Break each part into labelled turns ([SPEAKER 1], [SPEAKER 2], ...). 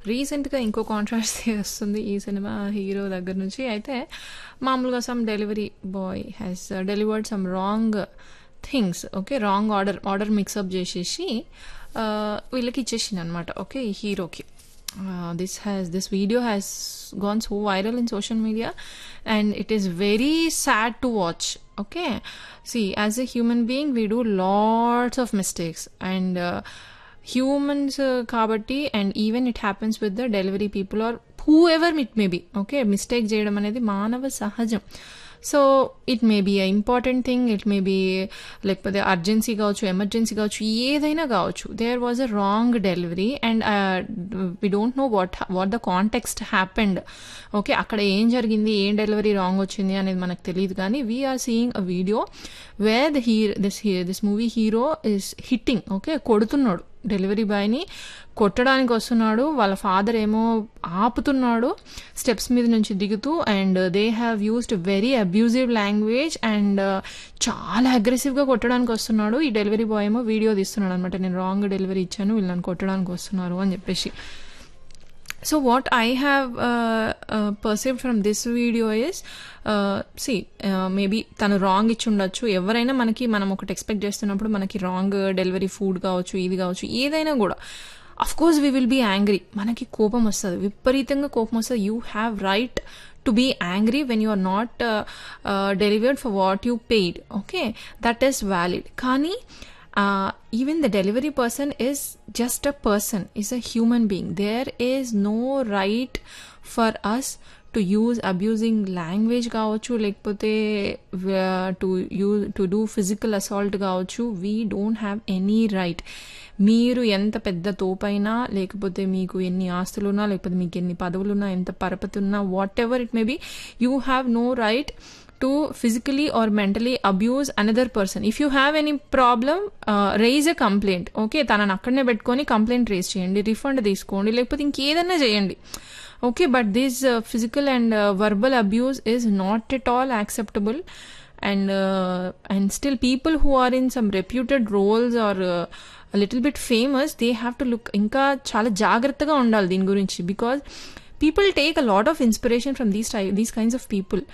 [SPEAKER 1] రీసెంట్గా ఇంకో కాంట్రావర్సీ వస్తుంది ఈ సినిమా హీరో దగ్గర నుంచి అయితే మామూలుగా some delivery boy has delivered some wrong things okay wrong order order mixup చేసేసి ఆ, వీళ్ళకి ఇచ్చేసింది అనమాట ఓకే ఈ హీరోకి this has this video has gone so viral in social media and it is very sad to watch okay see as a human being we do lots of mistakes and humans కాబట్టి and even it happens with the delivery people or whoever it may be okay mistake చేయడం అనేది మానవ సహజం so it may be important thing it may be లేకపోతే urgency కావచ్చు emergency కావచ్చు ఏదైనా కావచ్చు there was a wrong delivery and we don't know what what the context happened okay అక్కడ ఏం జరిగింది ఏం డెలివరీ రాంగ్ వచ్చింది అనేది మనకు తెలియదు కానీ we are seeing a video where the hero this this movie hero is hitting okay కొడుతున్నాడు డెలివరీ బాయ్ని కొట్టడానికి వస్తున్నాడు వాళ్ళ ఫాదర్ ఏమో ఆపుతున్నాడు స్టెప్స్ మీద నుంచి దిగుతూ and they have used very abusive language and చాలా అగ్రెసివ్గా కొట్టడానికి వస్తున్నాడు ఈ డెలివరీ బాయ్ ఏమో వీడియో తీస్తున్నాడు అనమాట నేను రాంగ్ డెలివరీ ఇచ్చాను వీళ్ళని కొట్టడానికి వస్తున్నారు అని చెప్పేసి so what I have perceived from this video is see maybe తను రాంగ్ ఇచ్చి ఉండొచ్చు ఎవరైనా మనకి మనం ఒకటి ఎక్స్పెక్ట్ చేస్తున్నప్పుడు మనకి రాంగ్ డెలివరీ ఫుడ్ కావచ్చు ఇది కావచ్చు ఏదైనా కూడా of course we will be angry మనకి కోపం వస్తుంది విపరీతంగా కోపం వస్తుంది you have right to be angry when you are not delivered for what you paid okay that is valid కానీ uh, even the delivery person is just a person is a human being there is no right for us to use abusing language కావచ్చు లేకపోతే to use to do physical assault కావచ్చు we don't have any right మీరు ఎంత పెద్ద తోపైనా లేకపోతే మీకు ఎన్ని ఆస్తులున్నా లేకపోతే మీకు ఎన్ని పదవులున్నా ఎంత పరపతి ఉన్నా whatever it may be you have no right to physically or mentally abuse another person if you have any problem raise a complaint okay తనని అక్కడనే పెట్టుకొని కంప్లైంట్ రేజ్ చేయండి రిఫండ్ తీసుకోండి లేకపోతే ఇంకేదన్నా చేయండి okay but this physical and verbal abuse is not at all acceptable and and still people who are in some reputed roles are little bit famous they have to look ఇంకా చాలా జాగ్రత్తగా ఉండాలి దీని గురించి because people take a lot of inspiration from these tie these kinds of people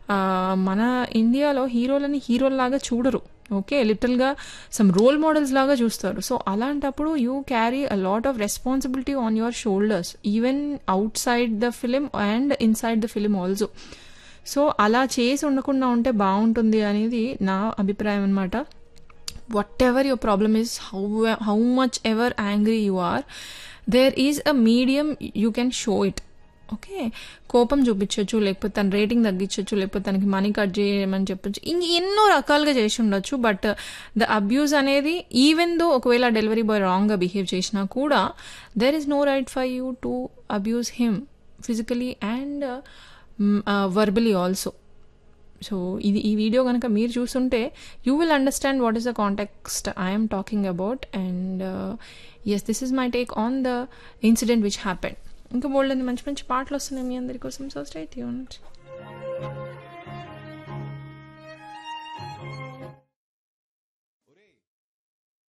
[SPEAKER 1] మన ఇండియాలో హీరోలని హీరోల్లాగా చూడరు ఓకే లిటిల్గా సమ్ రోల్ మోడల్స్ లాగా చూస్తారు సో అలాంటప్పుడు you carry a lot of responsibility on your shoulders even outside the film and inside the film also so అలా చేసి ఉండకుండా ఉంటే బాగుంటుంది అనేది నా అభిప్రాయం అనమాట whatever your problem is how how much ever angry you are there is a medium you can show it okay కోపం చూపించవచ్చు లేకపోతే తన రేటింగ్ తగ్గించవచ్చు లేకపోతే తనకి మనీ కట్ చేయమని చెప్పొచ్చు ఇంక ఎన్నో రకాలుగా చేసి ఉండొచ్చు బట్ ద అబ్యూస్ అనేది ఈవెన్ దో ఒకవేళ డెలివరీ బాయ్ రాంగ్గా బిహేవ్ చేసినా కూడా there is no right for you to abuse him physically and verbally also so ఇది ఈ వీడియో కనుక మీరు చూస్తుంటే you will understand what is the context I'm talking about and yes this is my take on the incident which happened ఇంకా బోల్డ్ మంచి మంచి పాటలు వస్తున్నాయి మీ అందరి కోసం సో స్టేట్ యూనిట్